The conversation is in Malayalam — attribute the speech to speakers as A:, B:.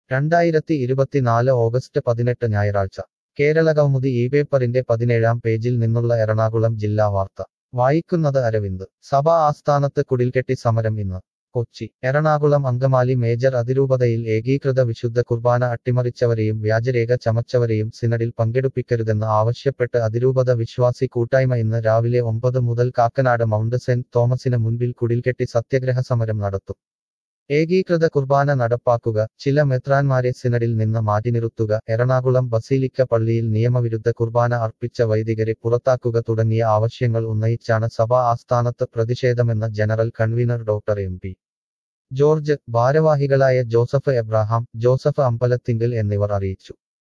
A: രണ്ടായിരത്തി ഇരുപത്തിനാല് ഓഗസ്റ്റ് പതിനെട്ട് ഞായറാഴ്ച കേരളകൗമുദി ഈ പേപ്പറിന്റെ പതിനേഴാം പേജിൽ നിന്നുള്ള എറണാകുളം ജില്ലാ വാർത്ത വായിക്കുന്നത് അരവിന്ദ് സഭാ ആസ്ഥാനത്ത് കുടിൽകെട്ടി സമരം ഇന്ന് കൊച്ചി എറണാകുളം അങ്കമാലി മേജർ അതിരൂപതയിൽ ഏകീകൃത വിശുദ്ധ കുർബാന അട്ടിമറിച്ചവരെയും വ്യാജരേഖ ചമച്ചവരെയും സിനഡിൽ പങ്കെടുപ്പിക്കരുതെന്ന് ആവശ്യപ്പെട്ട് അതിരൂപത വിശ്വാസി കൂട്ടായ്മ ഇന്ന് രാവിലെ ഒമ്പത് മുതൽ കാക്കനാട് മൗണ്ട് സെന്റ് തോമസിന് മുൻപിൽ കുടിൽകെട്ടി സത്യഗ്രഹ സമരം നടത്തും ഏകീകൃത കുർബാന നടപ്പാക്കുക ചില മെത്രാന്മാരെ സിനഡിൽ നിന്ന് മാറ്റി നിർത്തുക എറണാകുളം ബസീലിക്ക പള്ളിയിൽ നിയമവിരുദ്ധ കുർബാന അർപ്പിച്ച വൈദികരെ പുറത്താക്കുക തുടങ്ങിയ ആവശ്യങ്ങൾ ഉന്നയിച്ചാണ് സഭാ ആസ്ഥാനത്ത് പ്രതിഷേധമെന്ന് general convener doctor M P George ഭാരവാഹികളായ ജോസഫ് എബ്രാഹാം ജോസഫ് അമ്പലത്തിങ്കൽ എന്നിവർ അറിയിച്ചു